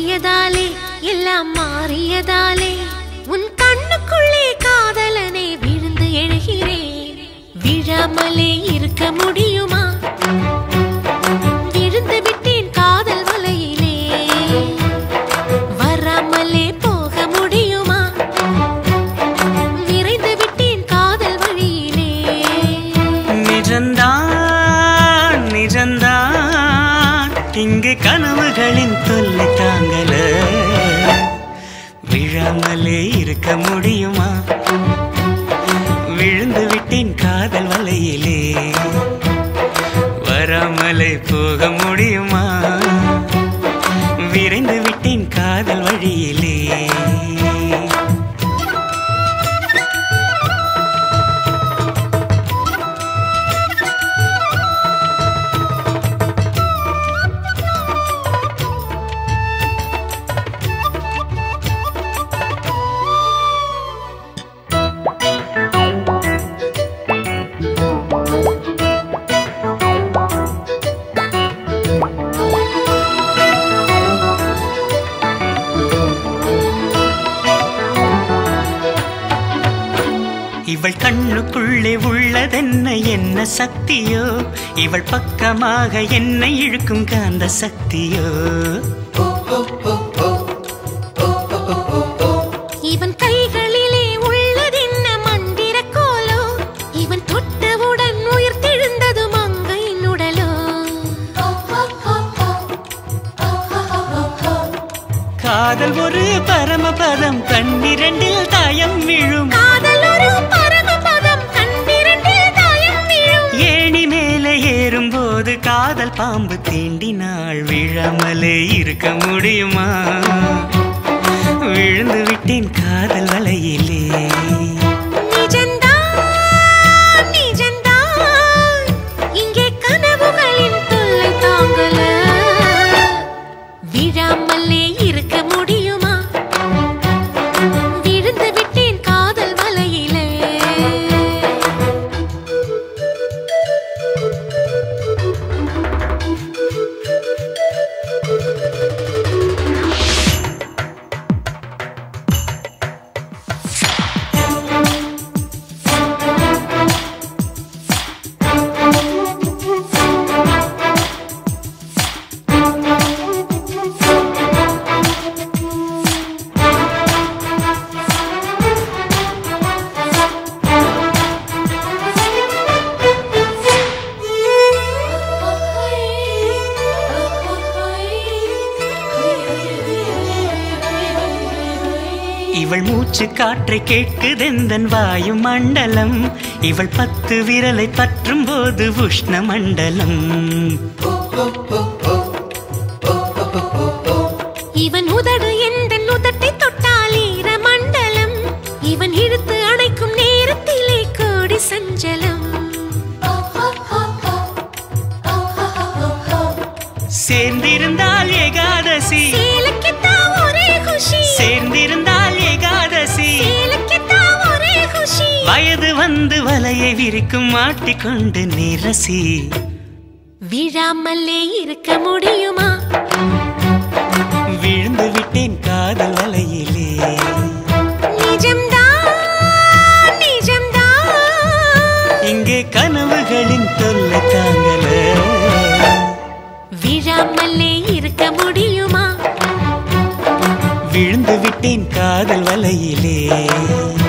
மாறியதாலே எல்லாம் மாறியதாலே உன் கண்ணுக்குள்ளே காதலனை விழுந்து எழுகிறேன் விழாமலே இருக்க முடியுமா விழுந்து விட்டேன் காதல் வலையிலே வராமலே போக முடியுமா விரைந்து விட்டேன் காதல் வழியிலே நிஜந்தான் நிஜந்தான் இங்கு கனவுகளின் தொல்லை தாங்கல விழாமலே இருக்க முடியுமா விழுந்து விட்டேன் காதல் வலையிலே வராமலே போக முடியுமா விரைந்து விட்டேன் காதல் வழியிலே இவள் கண்ணுக்குள்ளே உள்ளதென்ன என்ன சக்தியோ இவள் பக்கமாக என்னை இழுக்கும் காந்த சக்தியோ இவன் கைகளிலே உள்ளதென்ன மந்திர கோலோ இவன் தொட்டவுடன் உயிர் தெழுந்தது மங்கையின் உடலோ காதல் ஒரு பரமபதம் கண்ணிரண்டில் தாயம் விழும் காதல் ஒரு பரமபதம் கண்டிரண்டில் தாயம் விழும் ஏணி மேலே ஏறும்போது காதல் பாம்பு தீண்டினாள் விழாமலே இருக்க முடியுமா விழுந்து விட்டேன் காதல் வலையிலே நிஜந்தான் நிஜந்தான் இங்கே கனவுகளின் தொல்லை தாங்கல விழாமலே இருக்க முடியுமா விழுந்து விட்டேன் காதல் வலையிலே இவள் மூச்சு காற்றை கேட்குதெந்தன் வாயு மண்டலம் இவள் பத்து விரலை பற்றும் போது உஷ்ண மண்டலம் இவன் உதடு எந்த உதட்டை தொட்டால் ஈர மண்டலம் இவன் இழுத்து அணைக்கும் நேரத்திலே கோடி சஞ்சலம் சேர்ந்திருந்தால் ஏகாதசி சேலக்கித்தான் ஒரே குஷி சேர்ந்திருந்தால் ஏகாதசி சேலக்கித்தான் ஒரே குஷி வயது வந்து வலையை விரிக்கும் மாட்டிக்கொண்டு நிரசி விழாமலே இருக்க முடியுமா விழுந்து விட்டேன் காதல் வலையிலே நிஜம்தான் நிஜம்தான் இங்கே கனவுகளின் தொல்லை தாங்கல விழாமலே இருக்க முடியுமா விழுந்து விட்டேன் காதல் வலையிலே